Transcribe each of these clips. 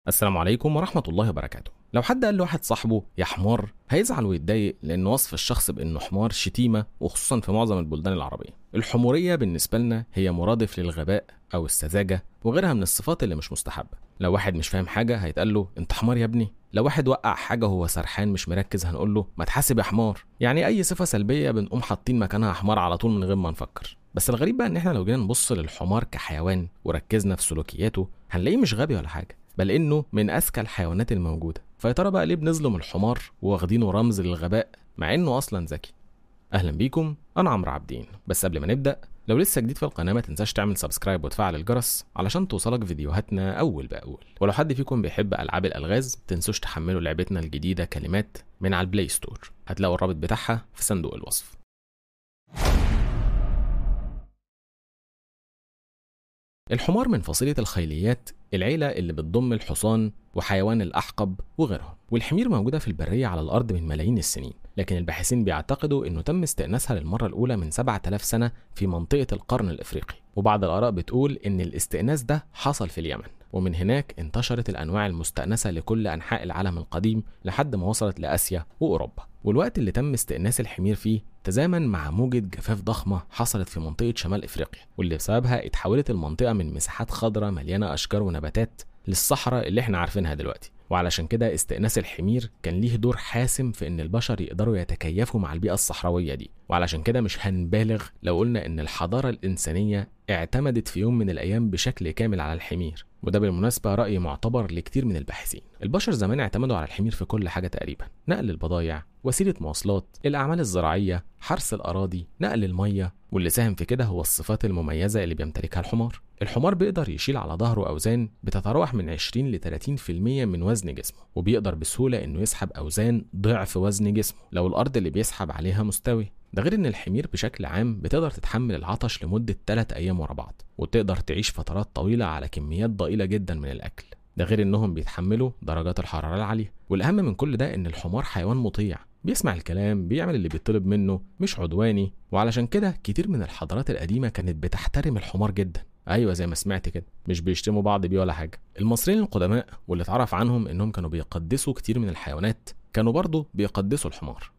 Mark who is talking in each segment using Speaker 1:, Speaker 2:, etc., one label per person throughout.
Speaker 1: السلام عليكم ورحمة الله وبركاته لو حد قال لواحد صاحبه يا حمار هيزعل ويتضايق لأن وصف الشخص بأنه حمار شتيمة وخصوصا في معظم البلدان العربية الحمورية بالنسبة لنا هي مرادف للغباء أو السذاجة وغيرها من الصفات اللي مش مستحبة لو واحد مش فاهم حاجة هيتقال له أنت حمار يا ابني لو واحد وقع حاجة وهو سرحان مش مركز هنقول له ما تحاسب يا حمار يعني أي صفة سلبية بنقوم حاطين مكانها حمار على طول من غير ما نفكر بس الغريب بقى ان احنا لو جينا نبص للحمار كحيوان وركزنا في سلوكياته هنلاقيه مش غبي ولا حاجه بل انه من اذكى الحيوانات الموجوده فيا ترى بقى ليه بنظلم الحمار واخدينه رمز للغباء مع انه اصلا ذكي اهلا بيكم انا عمرو عابدين بس قبل ما نبدا لو لسه جديد في القناه ما تنساش تعمل سبسكرايب وتفعل الجرس علشان توصلك فيديوهاتنا اول باول ولو حد فيكم بيحب العاب الالغاز تنسوش تحملوا لعبتنا الجديده كلمات من على البلاي ستور هتلاقوا الرابط بتاعها في صندوق الوصف الحمار من فصيلة الخيليات العيلة اللي بتضم الحصان وحيوان الأحقب وغيرهم والحمير موجودة في البرية على الأرض من ملايين السنين لكن الباحثين بيعتقدوا أنه تم استئناسها للمرة الأولى من 7000 سنة في منطقة القرن الإفريقي وبعض الآراء بتقول أن الاستئناس ده حصل في اليمن ومن هناك انتشرت الأنواع المستأنسة لكل أنحاء العالم القديم لحد ما وصلت لآسيا وأوروبا والوقت اللي تم استئناس الحمير فيه تزامن مع موجة جفاف ضخمة حصلت في منطقة شمال إفريقيا واللي بسببها اتحولت المنطقة من مساحات خضراء مليانة أشجار ونباتات للصحراء اللي احنا عارفينها دلوقتي وعلشان كده استئناس الحمير كان ليه دور حاسم في ان البشر يقدروا يتكيفوا مع البيئة الصحراوية دي وعلشان كده مش هنبالغ لو قلنا ان الحضارة الإنسانية اعتمدت في يوم من الأيام بشكل كامل على الحمير وده بالمناسبة رأي معتبر لكتير من الباحثين البشر زمان اعتمدوا على الحمير في كل حاجة تقريبا نقل البضايع وسيلة مواصلات الأعمال الزراعية حرث الأراضي نقل المية واللي ساهم في كده هو الصفات المميزة اللي بيمتلكها الحمار الحمار بيقدر يشيل على ظهره أوزان بتتراوح من 20 ل 30% من وزن جسمه وبيقدر بسهولة إنه يسحب أوزان ضعف وزن جسمه لو الأرض اللي بيسحب عليها مستوي ده غير ان الحمير بشكل عام بتقدر تتحمل العطش لمدة 3 ايام ورا بعض وتقدر تعيش فترات طويلة على كميات ضئيلة جدا من الاكل ده غير انهم بيتحملوا درجات الحرارة العالية والاهم من كل ده ان الحمار حيوان مطيع بيسمع الكلام بيعمل اللي بيطلب منه مش عدواني وعلشان كده كتير من الحضارات القديمة كانت بتحترم الحمار جدا ايوه زي ما سمعت كده مش بيشتموا بعض بيه ولا حاجه المصريين القدماء واللي اتعرف عنهم انهم كانوا بيقدسوا كتير من الحيوانات كانوا برضه بيقدسوا الحمار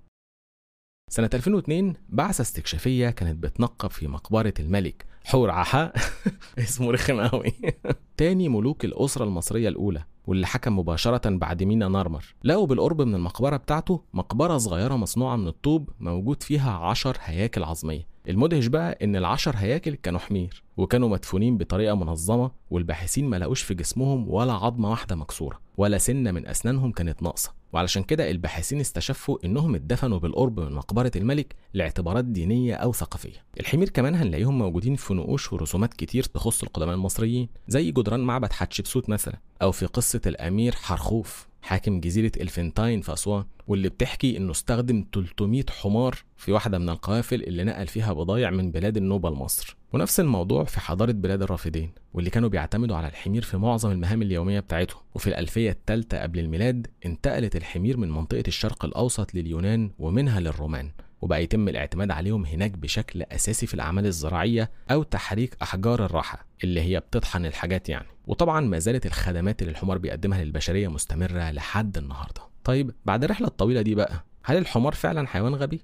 Speaker 1: سنة 2002 بعثة استكشافية كانت بتنقب في مقبرة الملك حور عحا اسمه رخم قوي تاني ملوك الأسرة المصرية الأولى واللي حكم مباشرة بعد مينا نارمر لقوا بالقرب من المقبرة بتاعته مقبرة صغيرة مصنوعة من الطوب موجود فيها عشر هياكل عظمية المدهش بقى ان العشر هياكل كانوا حمير وكانوا مدفونين بطريقة منظمة والباحثين ما لقوش في جسمهم ولا عظمة واحدة مكسورة ولا سنة من أسنانهم كانت ناقصة وعلشان كده الباحثين استشفوا انهم اتدفنوا بالقرب من مقبرة الملك لاعتبارات دينية او ثقافية الحمير كمان هنلاقيهم موجودين في نقوش ورسومات كتير تخص القدماء المصريين زي جدران معبد حتشبسوت مثلا او في قصة الامير حرخوف حاكم جزيرة الفنتاين في أسوان واللي بتحكي إنه استخدم 300 حمار في واحدة من القوافل اللي نقل فيها بضايع من بلاد النوبة لمصر ونفس الموضوع في حضارة بلاد الرافدين واللي كانوا بيعتمدوا على الحمير في معظم المهام اليومية بتاعتهم وفي الألفية الثالثة قبل الميلاد انتقلت الحمير من منطقة الشرق الأوسط لليونان ومنها للرومان وبقى يتم الاعتماد عليهم هناك بشكل أساسي في الأعمال الزراعية أو تحريك أحجار الرحى اللي هي بتطحن الحاجات يعني وطبعا ما زالت الخدمات اللي الحمار بيقدمها للبشرية مستمرة لحد النهاردة طيب بعد الرحلة الطويلة دي بقى هل الحمار فعلا حيوان غبي؟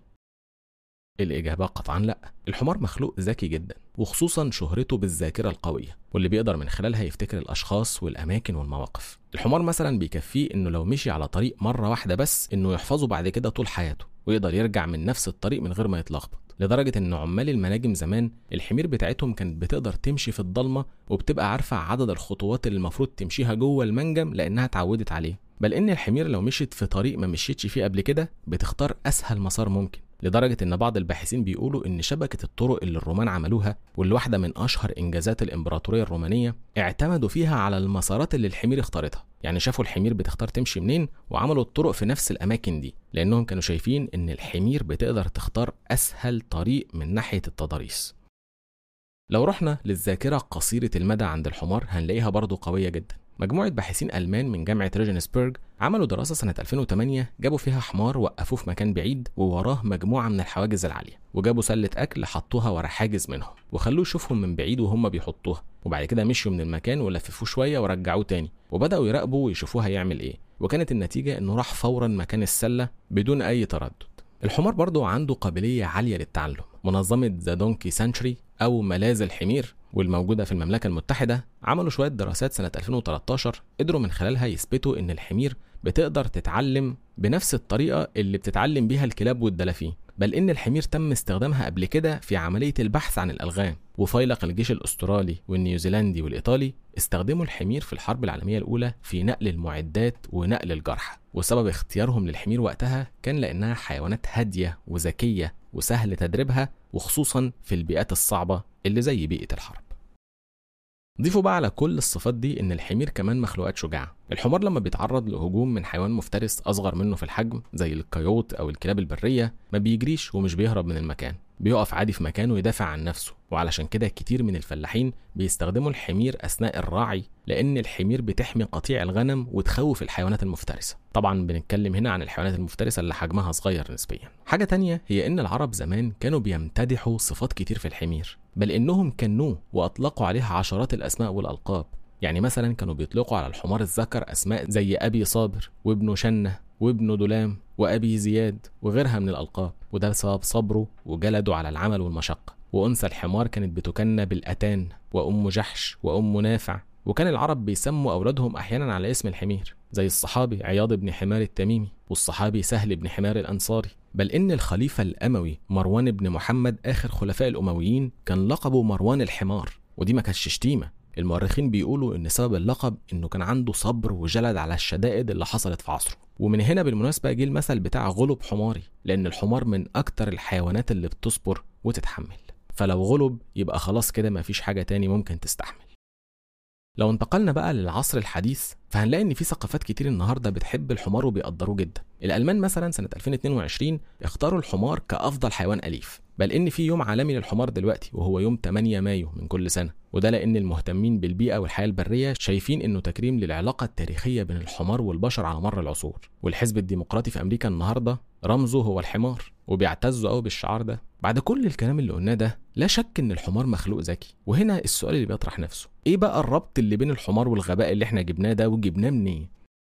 Speaker 1: الإجابة قطعا لا الحمار مخلوق ذكي جدا وخصوصا شهرته بالذاكرة القوية واللي بيقدر من خلالها يفتكر الأشخاص والأماكن والمواقف الحمار مثلا بيكفيه إنه لو مشي على طريق مرة واحدة بس إنه يحفظه بعد كده طول حياته ويقدر يرجع من نفس الطريق من غير ما يتلخبط لدرجة إن عمال المناجم زمان الحمير بتاعتهم كانت بتقدر تمشي في الضلمة وبتبقى عارفة عدد الخطوات اللي المفروض تمشيها جوه المنجم لأنها اتعودت عليه بل إن الحمير لو مشيت في طريق ما مشيتش فيه قبل كده بتختار أسهل مسار ممكن لدرجة إن بعض الباحثين بيقولوا إن شبكة الطرق اللي الرومان عملوها واللي واحدة من أشهر إنجازات الإمبراطورية الرومانية اعتمدوا فيها على المسارات اللي الحمير اختارتها يعني شافوا الحمير بتختار تمشي منين وعملوا الطرق في نفس الأماكن دي لأنهم كانوا شايفين إن الحمير بتقدر تختار أسهل طريق من ناحية التضاريس لو رحنا للذاكرة قصيرة المدى عند الحمار هنلاقيها برضو قوية جدا مجموعة باحثين ألمان من جامعة ريجنسبرج عملوا دراسة سنة 2008 جابوا فيها حمار وقفوه في مكان بعيد ووراه مجموعة من الحواجز العالية وجابوا سلة أكل حطوها ورا حاجز منهم وخلوه يشوفهم من بعيد وهم بيحطوها وبعد كده مشيوا من المكان ولففوه شوية ورجعوه تاني وبدأوا يراقبوا ويشوفوه هيعمل إيه وكانت النتيجة إنه راح فورا مكان السلة بدون أي تردد الحمار برضه عنده قابلية عالية للتعلم منظمة ذا دونكي سانشري أو ملاذ الحمير والموجودة في المملكة المتحدة عملوا شوية دراسات سنة 2013 قدروا من خلالها يثبتوا إن الحمير بتقدر تتعلم بنفس الطريقة اللي بتتعلم بيها الكلاب والدلافين بل إن الحمير تم استخدامها قبل كده في عملية البحث عن الألغام وفيلق الجيش الأسترالي والنيوزيلندي والإيطالي استخدموا الحمير في الحرب العالمية الأولى في نقل المعدات ونقل الجرحى وسبب اختيارهم للحمير وقتها كان لأنها حيوانات هادية وذكية وسهل تدريبها وخصوصا في البيئات الصعبة اللي زي بيئة الحرب ضيفوا بقى على كل الصفات دي ان الحمير كمان مخلوقات شجاعه الحمار لما بيتعرض لهجوم من حيوان مفترس اصغر منه في الحجم زي الكيوت او الكلاب البريه ما بيجريش ومش بيهرب من المكان بيقف عادي في مكانه يدافع عن نفسه وعلشان كده كتير من الفلاحين بيستخدموا الحمير اثناء الرعي لان الحمير بتحمي قطيع الغنم وتخوف الحيوانات المفترسه طبعا بنتكلم هنا عن الحيوانات المفترسه اللي حجمها صغير نسبيا حاجه تانية هي ان العرب زمان كانوا بيمتدحوا صفات كتير في الحمير بل انهم كنوه واطلقوا عليها عشرات الاسماء والالقاب يعني مثلا كانوا بيطلقوا على الحمار الذكر اسماء زي ابي صابر وابن شنه وابن دلام وابي زياد وغيرها من الالقاب وده بسبب صبره وجلده على العمل والمشقه وانثى الحمار كانت بتكنى بالاتان وام جحش وام نافع وكان العرب بيسموا اولادهم احيانا على اسم الحمير زي الصحابي عياض بن حمار التميمي والصحابي سهل بن حمار الانصاري بل ان الخليفه الاموي مروان بن محمد اخر خلفاء الامويين كان لقبه مروان الحمار ودي ما كانتش شتيمه المؤرخين بيقولوا ان سبب اللقب انه كان عنده صبر وجلد على الشدائد اللي حصلت في عصره ومن هنا بالمناسبه جه المثل بتاع غلب حماري لان الحمار من اكتر الحيوانات اللي بتصبر وتتحمل فلو غلب يبقى خلاص كده مفيش حاجه تاني ممكن تستحمل لو انتقلنا بقى للعصر الحديث فهنلاقي ان في ثقافات كتير النهارده بتحب الحمار وبيقدروه جدا الالمان مثلا سنه 2022 اختاروا الحمار كافضل حيوان اليف بل ان في يوم عالمي للحمار دلوقتي وهو يوم 8 مايو من كل سنه وده لان المهتمين بالبيئه والحياه البريه شايفين انه تكريم للعلاقه التاريخيه بين الحمار والبشر على مر العصور والحزب الديمقراطي في امريكا النهارده رمزه هو الحمار وبيعتزوا قوي بالشعار ده بعد كل الكلام اللي قلناه ده لا شك ان الحمار مخلوق ذكي وهنا السؤال اللي بيطرح نفسه ايه بقى الربط اللي بين الحمار والغباء اللي احنا جبناه ده وجبناه منين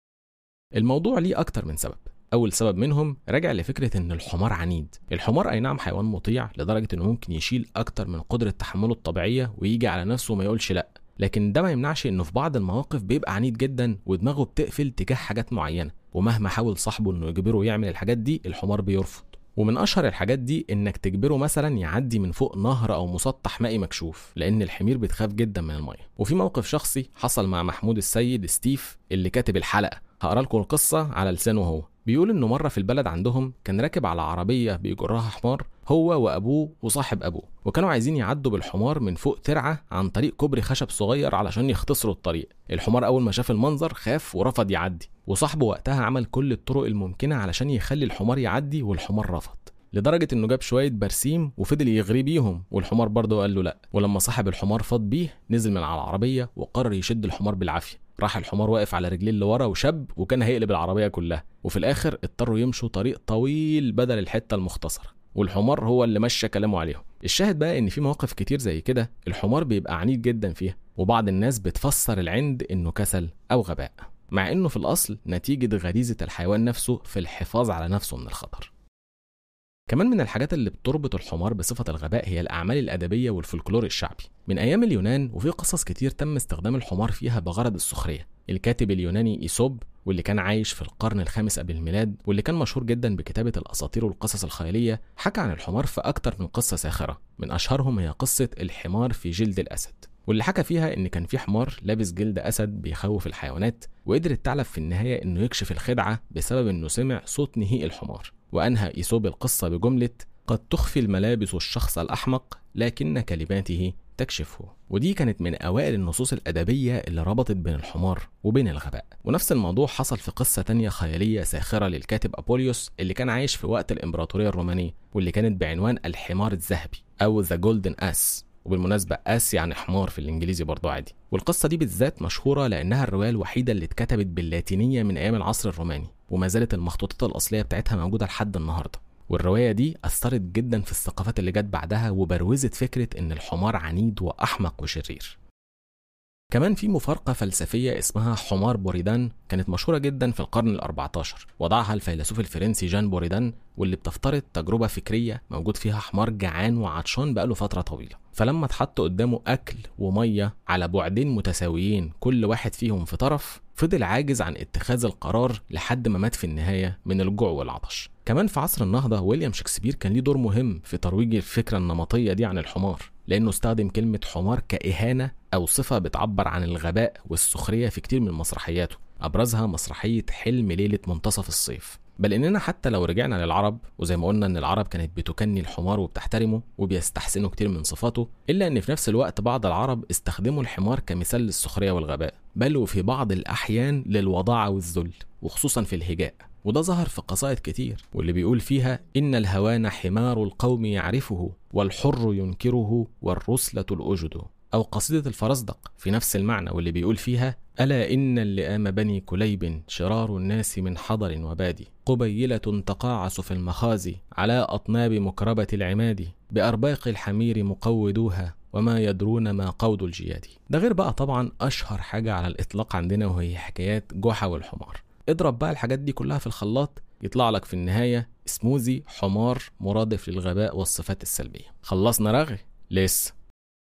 Speaker 1: الموضوع ليه اكتر من سبب أول سبب منهم راجع لفكرة إن الحمار عنيد، الحمار أي نعم حيوان مطيع لدرجة إنه ممكن يشيل أكتر من قدرة تحمله الطبيعية ويجي على نفسه وما يقولش لأ، لكن ده ما يمنعش إنه في بعض المواقف بيبقى عنيد جدا ودماغه بتقفل تجاه حاجات معينة، ومهما حاول صاحبه إنه يجبره يعمل الحاجات دي الحمار بيرفض. ومن اشهر الحاجات دي انك تجبره مثلا يعدي من فوق نهر او مسطح مائي مكشوف لان الحمير بتخاف جدا من الميه وفي موقف شخصي حصل مع محمود السيد ستيف اللي كاتب الحلقه هقرا لكم القصه على لسانه هو بيقول انه مره في البلد عندهم كان راكب على عربيه بيجرها حمار هو وابوه وصاحب ابوه وكانوا عايزين يعدوا بالحمار من فوق ترعه عن طريق كوبري خشب صغير علشان يختصروا الطريق الحمار اول ما شاف المنظر خاف ورفض يعدي وصاحبه وقتها عمل كل الطرق الممكنه علشان يخلي الحمار يعدي والحمار رفض لدرجة انه جاب شوية برسيم وفضل يغري بيهم والحمار برضه قال له لا ولما صاحب الحمار فاض بيه نزل من على العربية وقرر يشد الحمار بالعافية راح الحمار واقف على رجليه اللي ورا وشب وكان هيقلب العربية كلها وفي الاخر اضطروا يمشوا طريق طويل بدل الحتة المختصرة والحمار هو اللي مشى كلامه عليهم الشاهد بقى ان في مواقف كتير زي كده الحمار بيبقى عنيد جدا فيها وبعض الناس بتفسر العند انه كسل او غباء مع انه في الاصل نتيجة غريزة الحيوان نفسه في الحفاظ على نفسه من الخطر كمان من الحاجات اللي بتربط الحمار بصفة الغباء هي الأعمال الأدبية والفولكلور الشعبي من أيام اليونان وفي قصص كتير تم استخدام الحمار فيها بغرض السخرية الكاتب اليوناني إيسوب واللي كان عايش في القرن الخامس قبل الميلاد واللي كان مشهور جدا بكتابة الأساطير والقصص الخيالية حكى عن الحمار في أكتر من قصة ساخرة من أشهرهم هي قصة الحمار في جلد الأسد واللي حكى فيها ان كان في حمار لابس جلد اسد بيخوف الحيوانات وقدر الثعلب في النهايه انه يكشف الخدعه بسبب انه سمع صوت نهيق الحمار وانهى ايسوب القصه بجمله قد تخفي الملابس الشخص الاحمق لكن كلماته تكشفه ودي كانت من اوائل النصوص الادبيه اللي ربطت بين الحمار وبين الغباء ونفس الموضوع حصل في قصه تانية خياليه ساخره للكاتب ابوليوس اللي كان عايش في وقت الامبراطوريه الرومانيه واللي كانت بعنوان الحمار الذهبي او ذا جولدن اس وبالمناسبة اس يعني حمار في الانجليزي برضه عادي والقصة دي بالذات مشهورة لانها الرواية الوحيدة اللي اتكتبت باللاتينية من ايام العصر الروماني وما زالت المخطوطات الاصلية بتاعتها موجودة لحد النهاردة والرواية دي أثرت جدا في الثقافات اللي جت بعدها وبروزت فكرة إن الحمار عنيد وأحمق وشرير كمان في مفارقة فلسفية اسمها حمار بوريدان كانت مشهورة جدا في القرن ال14 وضعها الفيلسوف الفرنسي جان بوريدان واللي بتفترض تجربة فكرية موجود فيها حمار جعان وعطشان بقاله فترة طويلة فلما اتحط قدامه أكل ومية على بعدين متساويين كل واحد فيهم في طرف فضل عاجز عن اتخاذ القرار لحد ما مات في النهاية من الجوع والعطش كمان في عصر النهضة ويليام شكسبير كان ليه دور مهم في ترويج الفكرة النمطية دي عن الحمار لأنه استخدم كلمة حمار كإهانة أو صفة بتعبر عن الغباء والسخرية في كتير من مسرحياته أبرزها مسرحية حلم ليلة منتصف الصيف بل إننا حتى لو رجعنا للعرب وزي ما قلنا إن العرب كانت بتكني الحمار وبتحترمه وبيستحسنوا كتير من صفاته إلا إن في نفس الوقت بعض العرب استخدموا الحمار كمثال للسخرية والغباء بل وفي بعض الأحيان للوضاعة والذل وخصوصا في الهجاء وده ظهر في قصائد كتير واللي بيقول فيها إن الهوان حمار القوم يعرفه والحر ينكره والرسلة الأجد أو قصيدة الفرزدق في نفس المعنى واللي بيقول فيها ألا إن اللئام بني كليب شرار الناس من حضر وبادي قبيلة تقاعس في المخازي على أطناب مكربة العماد بأرباق الحمير مقودوها وما يدرون ما قود الجياد ده غير بقى طبعا أشهر حاجة على الإطلاق عندنا وهي حكايات جحا والحمار اضرب بقى الحاجات دي كلها في الخلاط يطلع لك في النهاية سموزي حمار مرادف للغباء والصفات السلبية خلصنا رغي لسه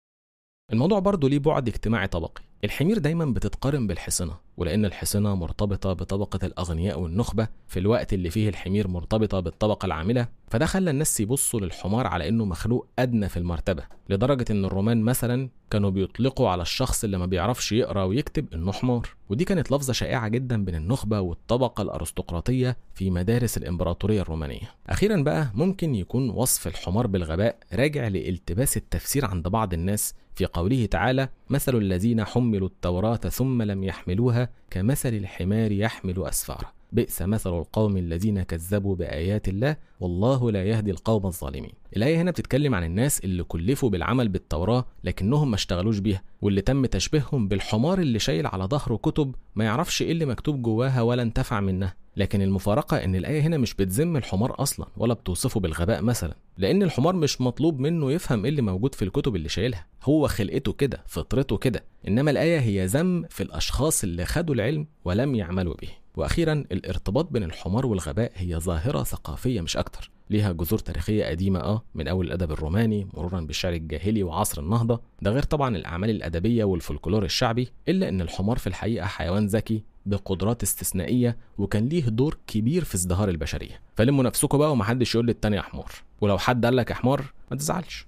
Speaker 1: الموضوع برضه ليه بعد اجتماعي طبقي الحمير دايما بتتقارن بالحصنة ولأن الحصنة مرتبطة بطبقة الأغنياء والنخبة في الوقت اللي فيه الحمير مرتبطة بالطبقة العاملة فده خلى الناس يبصوا للحمار على إنه مخلوق أدنى في المرتبة لدرجة إن الرومان مثلا كانوا بيطلقوا على الشخص اللي ما بيعرفش يقرأ ويكتب إنه حمار ودي كانت لفظة شائعة جدا بين النخبة والطبقة الأرستقراطية في مدارس الإمبراطورية الرومانية أخيرا بقى ممكن يكون وصف الحمار بالغباء راجع لالتباس التفسير عند بعض الناس في قوله تعالى مثل الذين حملوا التوراة ثم لم يحملوها كمثل الحمار يحمل أسفارا بئس مثل القوم الذين كذبوا بآيات الله والله لا يهدي القوم الظالمين الآية هنا بتتكلم عن الناس اللي كلفوا بالعمل بالتوراة لكنهم ما اشتغلوش بيها واللي تم تشبيههم بالحمار اللي شايل على ظهره كتب ما يعرفش ايه اللي مكتوب جواها ولا انتفع منها لكن المفارقة إن الآية هنا مش بتذم الحمار أصلا ولا بتوصفه بالغباء مثلا لأن الحمار مش مطلوب منه يفهم إيه اللي موجود في الكتب اللي شايلها هو خلقته كده فطرته كده إنما الآية هي ذم في الأشخاص اللي خدوا العلم ولم يعملوا به واخيرا الارتباط بين الحمار والغباء هي ظاهره ثقافيه مش اكتر ليها جذور تاريخيه قديمه اه من اول الادب الروماني مرورا بالشعر الجاهلي وعصر النهضه ده غير طبعا الاعمال الادبيه والفولكلور الشعبي الا ان الحمار في الحقيقه حيوان ذكي بقدرات استثنائيه وكان ليه دور كبير في ازدهار البشريه فلموا نفسكم بقى ومحدش يقول للتاني يا حمار ولو حد قال لك يا حمار ما تزعلش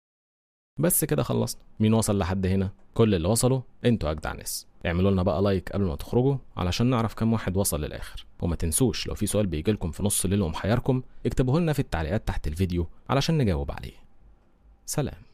Speaker 1: بس كده خلصنا مين وصل لحد هنا كل اللي وصلوا انتوا اجدع ناس اعملوا لنا بقى لايك قبل ما تخرجوا علشان نعرف كم واحد وصل للاخر وما تنسوش لو في سؤال بيجي لكم في نص الليل ومحيركم اكتبوه لنا في التعليقات تحت الفيديو علشان نجاوب عليه سلام